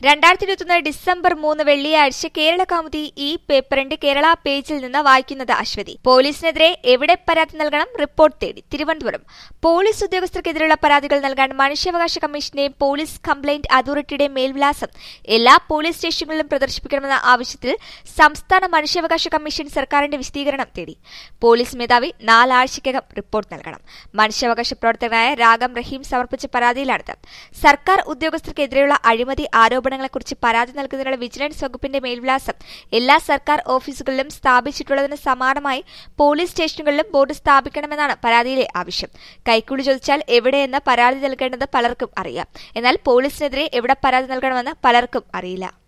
രണ്ടായിരത്തി ഇരുപത്തൊന്ന് ഡിസംബർ മൂന്ന് വെള്ളിയാഴ്ച കേരള കൗമുദി ഈ പേപ്പറിന്റെ കേരള പേജിൽ നിന്ന് വായിക്കുന്നത് അശ്വതി പോലീസിനെതിരെ എവിടെ പരാതി നൽകണം റിപ്പോർട്ട് തേടി തിരുവനന്തപുരം പോലീസ് ഉദ്യോഗസ്ഥർക്കെതിരെയുള്ള പരാതികൾ നൽകാൻ മനുഷ്യാവകാശ കമ്മീഷന്റെയും പോലീസ് കംപ്ലയിന്റ് അതോറിറ്റിയുടെയും മേൽവിലാസം എല്ലാ പോലീസ് സ്റ്റേഷനുകളിലും പ്രദർശിപ്പിക്കണമെന്ന ആവശ്യത്തിൽ സംസ്ഥാന മനുഷ്യാവകാശ കമ്മീഷൻ സർക്കാരിന്റെ വിശദീകരണം തേടി പോലീസ് മേധാവി നാലാഴ്ചയ്ക്കകം റിപ്പോർട്ട് നൽകണം മനുഷ്യാവകാശ പ്രവർത്തകനായ രാഗം റഹീം സമർപ്പിച്ച പരാതിയിലാണിത് സർക്കാർ ഉദ്യോഗസ്ഥർക്കെതിരെയുള്ള അഴിമതി ആരോപണങ്ങളെക്കുറിച്ച് പരാതി നൽകുന്നതിനുള്ള വിജിലൻസ് വകുപ്പിന്റെ മേൽവിലാസം എല്ലാ സർക്കാർ ഓഫീസുകളിലും സ്ഥാപിച്ചിട്ടുള്ളതിന് സമാനമായി പോലീസ് സ്റ്റേഷനുകളിലും ബോർഡ് സ്ഥാപിക്കണമെന്നാണ് പരാതിയിലെ ആവശ്യം കൈക്കൂലി ചോദിച്ചാൽ എവിടെയെന്ന് പരാതി നൽകേണ്ടത് പലർക്കും അറിയാം എന്നാൽ പോലീസിനെതിരെ എവിടെ പരാതി നൽകണമെന്ന് പലർക്കും അറിയില്ല